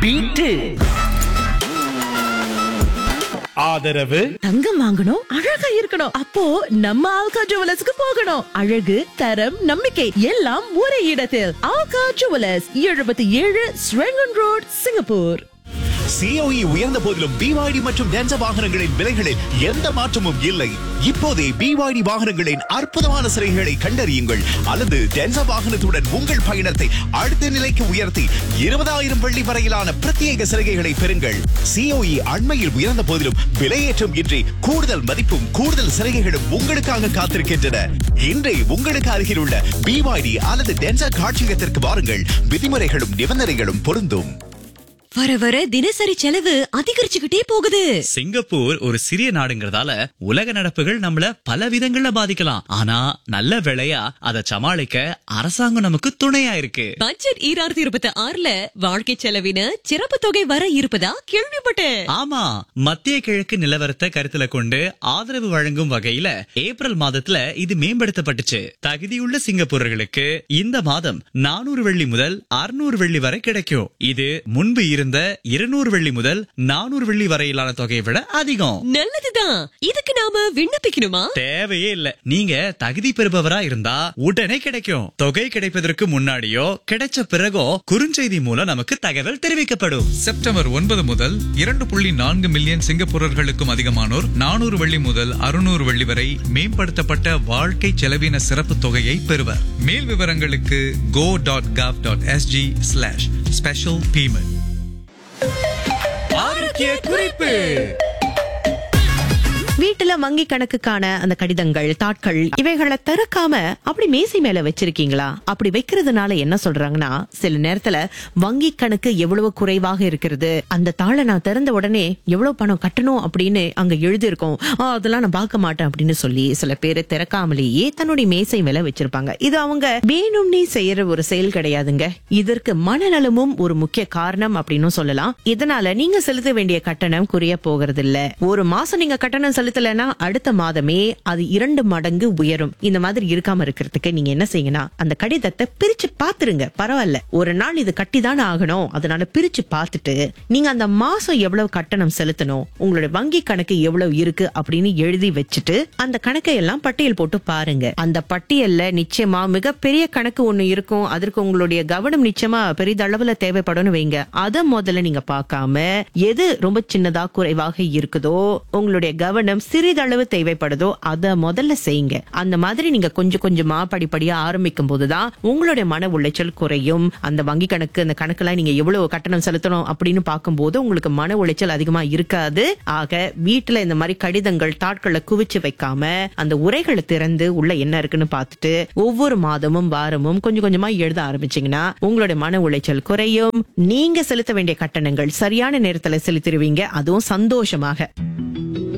beat ஆதரவு தங்கம் வாங்கணும் அழகா இருக்கணும் அப்போ நம்ம ஆல்கா ஜுவலர்ஸ்க்கு போகணும் அழகு தரம் நம்பிக்கை எல்லாம் ஒரே இடத்தில் ஆல்கா ஜுவலர்ஸ் எழுபத்தி ஏழு ஸ்ரெங்கன் ரோட் சிங்கப்பூர் சிஓஇ உயர்ந்த போதிலும் பிவாய்டி மற்றும் டென்ச வாகனங்களின் விலைகளில் எந்த மாற்றமும் இல்லை இப்போதே பிவாய்டி வாகனங்களின் அற்புதமான சிறைகளை கண்டறியுங்கள் அல்லது டென்ச வாகனத்துடன் உங்கள் பயணத்தை அடுத்த நிலைக்கு உயர்த்தி இருபதாயிரம் வெள்ளி வரையிலான பிரத்யேக சிறைகளை பெறுங்கள் சிஓஇ அண்மையில் உயர்ந்த போதிலும் விலையேற்றம் இன்றி கூடுதல் மதிப்பும் கூடுதல் சிறைகளும் உங்களுக்காக காத்திருக்கின்றன இன்றே உங்களுக்கு அருகில் உள்ள பிவாய்டி அல்லது டென்சா காட்சியகத்திற்கு வாருங்கள் விதிமுறைகளும் நிபந்தனைகளும் பொருந்தும் வர வர தினசரி செலவு அதிகரிச்சுக்கிட்டே போகுது சிங்கப்பூர் ஒரு சிறிய நாடுங்கிறதால உலக நடப்புகள் நம்மள பல விதங்கள்ல பாதிக்கலாம் ஆனா நல்ல வேளையா அதை சமாளிக்க அரசாங்கம் நமக்கு துணையா இருக்கு பட்ஜெட் ஈராயிரத்தி இருபத்தி ஆறுல வாழ்க்கை செலவின சிறப்பு தொகை வர இருப்பதா கேள்விப்பட்டேன் ஆமா மத்திய கிழக்கு நிலவரத்தை கருத்துல கொண்டு ஆதரவு வழங்கும் வகையில ஏப்ரல் மாதத்துல இது மேம்படுத்தப்பட்டுச்சு தகுதியுள்ள சிங்கப்பூரர்களுக்கு இந்த மாதம் நானூறு வெள்ளி முதல் அறுநூறு வெள்ளி வரை கிடைக்கும் இது முன்பு இருந்த இருநூறு வெள்ளி முதல் நானூறு வெள்ளி வரையிலான தொகையை விட அதிகம் நல்லதுதான் இதுக்கு நாம விண்ணப்பிக்கணுமா தேவையே இல்ல நீங்க தகுதி பெறுபவரா இருந்தா உடனே கிடைக்கும் தொகை கிடைப்பதற்கு முன்னாடியோ கிடைச்ச பிறகோ குறுஞ்செய்தி மூலம் நமக்கு தகவல் தெரிவிக்கப்படும் செப்டம்பர் ஒன்பது முதல் இரண்டு புள்ளி நான்கு மில்லியன் சிங்கப்பூரர்களுக்கும் அதிகமானோர் நானூறு வெள்ளி முதல் அறுநூறு வெள்ளி வரை மேம்படுத்தப்பட்ட வாழ்க்கை செலவின சிறப்பு தொகையை பெறுவர் மேல் விவரங்களுக்கு go dot gov dot S G slash special payment ஆரோக்கிய குறிப்பு வீட்டுல வங்கி கணக்குக்கான அந்த கடிதங்கள் தாட்கள் இவைகளை திறக்காம அப்படி மேசை மேல வச்சிருக்கீங்களா அப்படி வைக்கிறதுனால என்ன சொல்றாங்கன்னா சில நேரத்துல வங்கி கணக்கு எவ்வளவு குறைவாக இருக்கிறது அந்த தாளை நான் திறந்த உடனே எவ்வளவு பணம் கட்டணும் அப்படின்னு அங்க எழுதியிருக்கோம் "ஆ, அதெல்லாம் நான் பார்க்க மாட்டேன் அப்படின்னு சொல்லி சில பேர் திறக்காமலேயே தன்னுடைய மேசை மேல வச்சிருப்பாங்க இது அவங்க வேணும்னே செய்யற ஒரு செயல் கிடையாதுங்க இதற்கு மனநலமும் ஒரு முக்கிய காரணம் அப்படின்னு சொல்லலாம் இதனால நீங்க செலுத்த வேண்டிய கட்டணம் குறைய போகிறது இல்ல ஒரு மாசம் நீங்க கட்டணம் செலுத்தலைன்னா அடுத்த மாதமே அது இரண்டு மடங்கு உயரும் இந்த மாதிரி இருக்காம இருக்கிறதுக்கு நீங்க என்ன செய்யுங்கன்னா அந்த கடிதத்தை பிரிச்சு பாத்துருங்க பரவாயில்ல ஒரு நாள் இது கட்டி தானே ஆகணும் அதனால பிரிச்சு பார்த்துட்டு நீங்க அந்த மாசம் எவ்வளவு கட்டணம் செலுத்தணும் உங்களுடைய வங்கி கணக்கு எவ்வளவு இருக்கு அப்படின்னு எழுதி வச்சுட்டு அந்த கணக்கை எல்லாம் பட்டியல் போட்டு பாருங்க அந்த பட்டியல்ல நிச்சயமா மிகப்பெரிய கணக்கு ஒண்ணு இருக்கும் அதற்கு உங்களுடைய கவனம் நிச்சயமா பெரிதளவுல தேவைப்படும் வைங்க அத முதல்ல நீங்க பார்க்காம எது ரொம்ப சின்னதா குறைவாக இருக்குதோ உங்களுடைய கவனம் சிறிதளவு தேவைப்படுதோ அத முதல்ல செய்யுங்க அந்த மாதிரி நீங்க கொஞ்சம் கொஞ்சமா படிப்படியா ஆரம்பிக்கும் போதுதான் உங்களுடைய மன உளைச்சல் குறையும் அந்த வங்கி கணக்கு அந்த கணக்கெல்லாம் நீங்க எவ்வளவு கட்டணம் செலுத்தணும் அப்படின்னு பார்க்கும்போது உங்களுக்கு மன உளைச்சல் அதிகமா இருக்காது ஆக வீட்டுல இந்த மாதிரி கடிதங்கள் தாட்களை குவிச்சு வைக்காம அந்த உரைகளை திறந்து உள்ள என்ன இருக்குன்னு பார்த்துட்டு ஒவ்வொரு மாதமும் வாரமும் கொஞ்சம் கொஞ்சமா எழுத ஆரம்பிச்சீங்கன்னா உங்களுடைய மன உளைச்சல் குறையும் நீங்க செலுத்த வேண்டிய கட்டணங்கள் சரியான நேரத்துல செலுத்திடுவீங்க அதுவும் சந்தோஷமாக